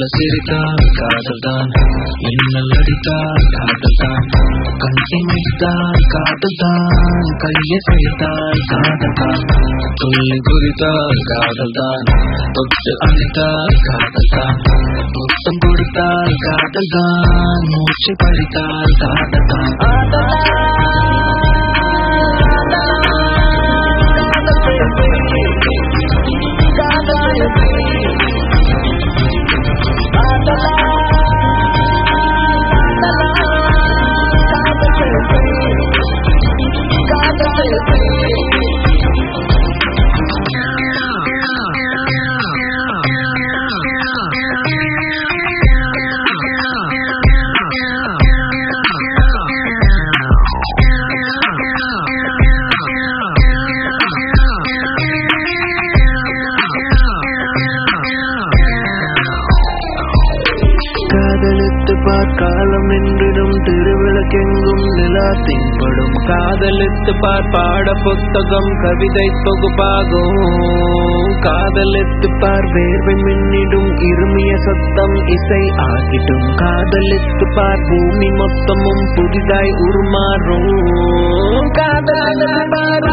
மெல்ல சிரித்தால் காதல்தான் மின்னல் அடித்தால் காதல்தான் கண் இமைத்தால் காதல்தான் கையை செய்தால் காதல்தான் துள்ளி குறித்தால் காதல்தான் தொட்டு அழைத்தால் காதல்தான் முத்தம் கொடுத்தால் காதல்தான் மூச்சு பறித்தால் காதல்தான் காதலித்து பார்க்காலம் என்றிடும் திருவிளக்கெங்கும் நிலா தென்படும் காதலித்து பார் பாட புத்தகம் கவிதை தொகுப்பாகும் காதலித்து பார் வேர்வை மின்னிடும் இருமிய சத்தம் இசை ஆகிடும் காதலித்து பார் பூமி மொத்தமும் புதிதாய் உருமாறும் காதலித்து பார்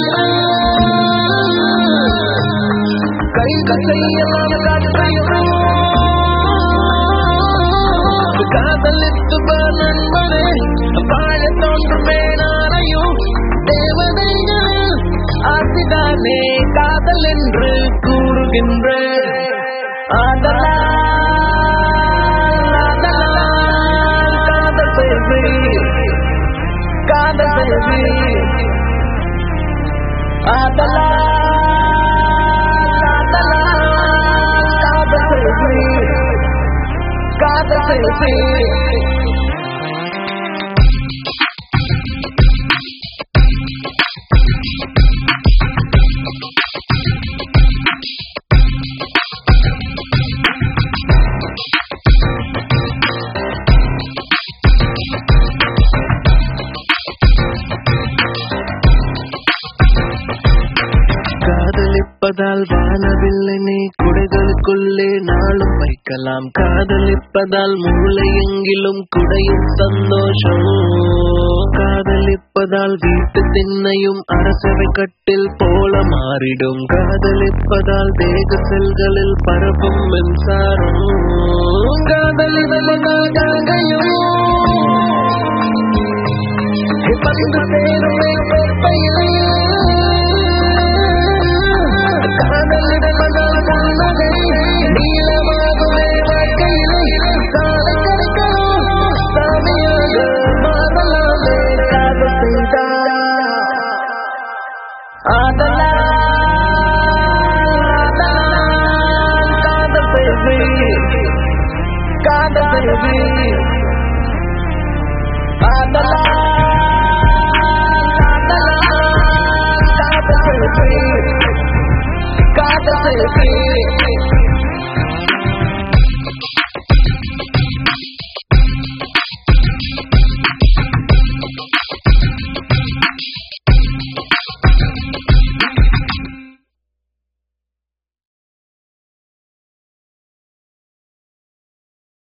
கை கசையெல்லாம் காதலையும் காதலித்து நண்பனே வாழ தோன்றுமே நாளையும் தேவதைகள் ஆசிதானே காதல் என்று கூறுகின்ற ஆதலா காதல் பேசி காதல் பேசி ஆதலா காதலா காதல் பேசி காதல் பேசி காதலிப்பதால் வானவில்லை நீ குடைகளுக்குள்ளே நாளும் வைக்கலாம் காதலிப்பதால் மூளை எங்கிலும் குடையும் சந்தோஷம் காதலிப்பதால் வீட்டு திண்ணையும் அரசவை கட்டில் போல மாறிடும் காதலிப்பதால் தேக செல்களில் பரவும் மின்சாரம் காதலிப்பதால் கங்கையும் வந்து சேருமே வெப்பையிலே காதல்